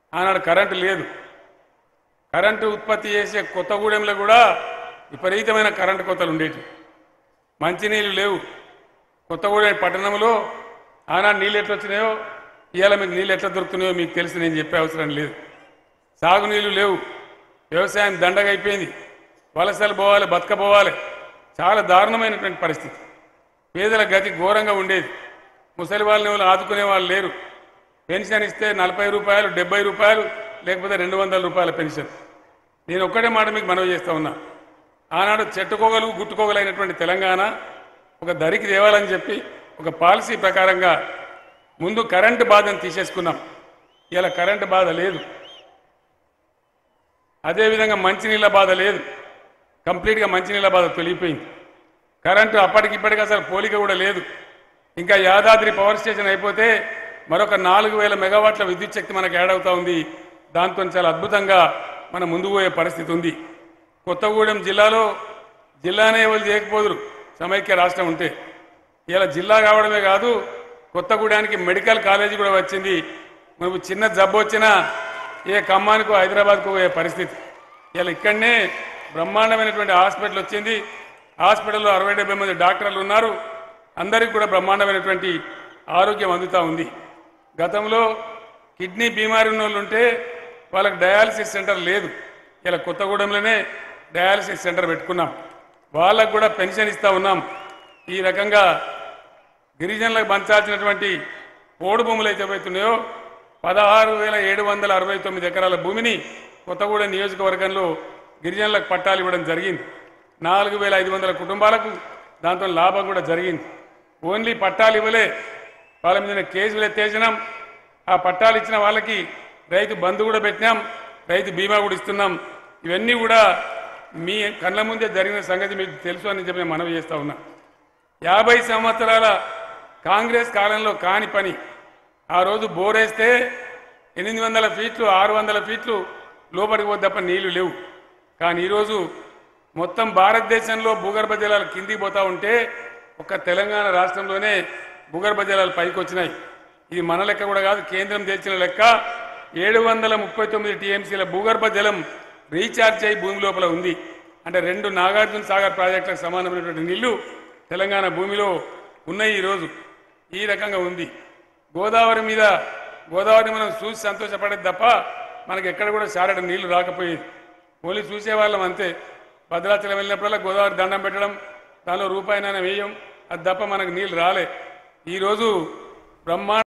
ఆనాడు కరెంటు లేదు కరెంటు ఉత్పత్తి చేసే కొత్తగూడెంలో కూడా విపరీతమైన కరెంటు కోతలు ఉండేవి మంచినీళ్ళు లేవు కొత్తగూడెం పట్టణంలో ఆనాడు నీళ్ళు ఎట్లా వచ్చినాయో ఇవాళ మీకు నీళ్ళు ఎట్లా దొరుకుతున్నాయో మీకు తెలిసి నేను చెప్పే అవసరం లేదు సాగునీళ్ళు లేవు వ్యవసాయం దండగా అయిపోయింది వలసలు పోవాలి బతకపోవాలి చాలా దారుణమైనటువంటి పరిస్థితి పేదల గతి ఘోరంగా ఉండేది ముసలి వాళ్ళని వాళ్ళు ఆదుకునే వాళ్ళు లేరు పెన్షన్ ఇస్తే నలభై రూపాయలు డెబ్బై రూపాయలు లేకపోతే రెండు వందల రూపాయల పెన్షన్ నేను ఒక్కటే మాట మీకు మనవి చేస్తా ఉన్నా ఆనాడు చెట్టుకోగలు గుట్టుకోగలైనటువంటి తెలంగాణ ఒక దరికి తేవాలని చెప్పి ఒక పాలసీ ప్రకారంగా ముందు కరెంటు బాధను తీసేసుకున్నాం ఇలా కరెంటు బాధ లేదు అదేవిధంగా మంచినీళ్ళ బాధ లేదు కంప్లీట్గా మంచినీళ్ళ బాధ తొలిగిపోయింది కరెంటు అప్పటికిప్పటికి అసలు పోలిక కూడా లేదు ఇంకా యాదాద్రి పవర్ స్టేషన్ అయిపోతే మరొక నాలుగు వేల మెగావాట్ల విద్యుత్ శక్తి మనకు యాడ్ అవుతా ఉంది దాంతో చాలా అద్భుతంగా మనం ముందుకు పోయే పరిస్థితి ఉంది కొత్తగూడెం జిల్లాలో జిల్లానే ఎవరు చేయకపోదురు సమైక్య రాష్ట్రం ఉంటే ఇలా జిల్లా కావడమే కాదు కొత్తగూడానికి మెడికల్ కాలేజీ కూడా వచ్చింది మనకు చిన్న జబ్బు వచ్చినా ఏ ఖమ్మానికో హైదరాబాద్కో పోయే పరిస్థితి ఇలా ఇక్కడనే బ్రహ్మాండమైనటువంటి హాస్పిటల్ వచ్చింది హాస్పిటల్లో అరవై డెబ్బై మంది డాక్టర్లు ఉన్నారు అందరికీ కూడా బ్రహ్మాండమైనటువంటి ఆరోగ్యం అందుతూ ఉంది గతంలో కిడ్నీ బీమారి ఉన్న వాళ్ళు ఉంటే వాళ్ళకి డయాలసిస్ సెంటర్ లేదు ఇలా కొత్తగూడెంలోనే డయాలసిస్ సెంటర్ పెట్టుకున్నాం వాళ్ళకు కూడా పెన్షన్ ఇస్తూ ఉన్నాం ఈ రకంగా గిరిజనులకు పంచాల్సినటువంటి పోడు భూములు అయితే అవుతున్నాయో పదహారు వేల ఏడు వందల అరవై తొమ్మిది ఎకరాల భూమిని కొత్తగూడెం నియోజకవర్గంలో గిరిజనులకు పట్టాలు ఇవ్వడం జరిగింది నాలుగు వేల ఐదు వందల కుటుంబాలకు దాంతో లాభం కూడా జరిగింది ఓన్లీ పట్టాలు ఇవ్వలే వాళ్ళ మీద కేసులు ఎత్తేసినాం ఆ పట్టాలు ఇచ్చిన వాళ్ళకి రైతు బంధు కూడా పెట్టినాం రైతు బీమా కూడా ఇస్తున్నాం ఇవన్నీ కూడా మీ కళ్ళ ముందే జరిగిన సంగతి మీకు తెలుసు అని చెప్పి నేను మనవి చేస్తా ఉన్నా యాభై సంవత్సరాల కాంగ్రెస్ కాలంలో కాని పని ఆ రోజు బోరేస్తే ఎనిమిది వందల ఫీట్లు ఆరు వందల ఫీట్లు లోపలికి పోతే తప్ప నీళ్లు లేవు కానీ ఈరోజు మొత్తం భారతదేశంలో భూగర్భ జలాలు కిందికి పోతా ఉంటే ఒక్క తెలంగాణ రాష్ట్రంలోనే భూగర్భ జలాలు పైకి వచ్చినాయి ఇది మన లెక్క కూడా కాదు కేంద్రం తెచ్చిన లెక్క ఏడు వందల ముప్పై తొమ్మిది టీఎంసీల భూగర్భ జలం రీఛార్జ్ అయి భూమి లోపల ఉంది అంటే రెండు నాగార్జున సాగర్ ప్రాజెక్టులకు సమానమైనటువంటి నీళ్లు తెలంగాణ భూమిలో ఉన్నాయి ఈరోజు ఈ రకంగా ఉంది గోదావరి మీద గోదావరిని మనం చూసి సంతోషపడేది తప్ప మనకి ఎక్కడ కూడా సారడం నీళ్లు రాకపోయేది ఓన్లీ చూసేవాళ్ళం అంతే భద్రాచలం వెళ్ళినప్పుడల్లా గోదావరి దండం పెట్టడం దానిలో రూపాయినైనా వేయం అది తప్ప మనకు నీళ్లు రాలే ఈరోజు బ్రహ్మాండ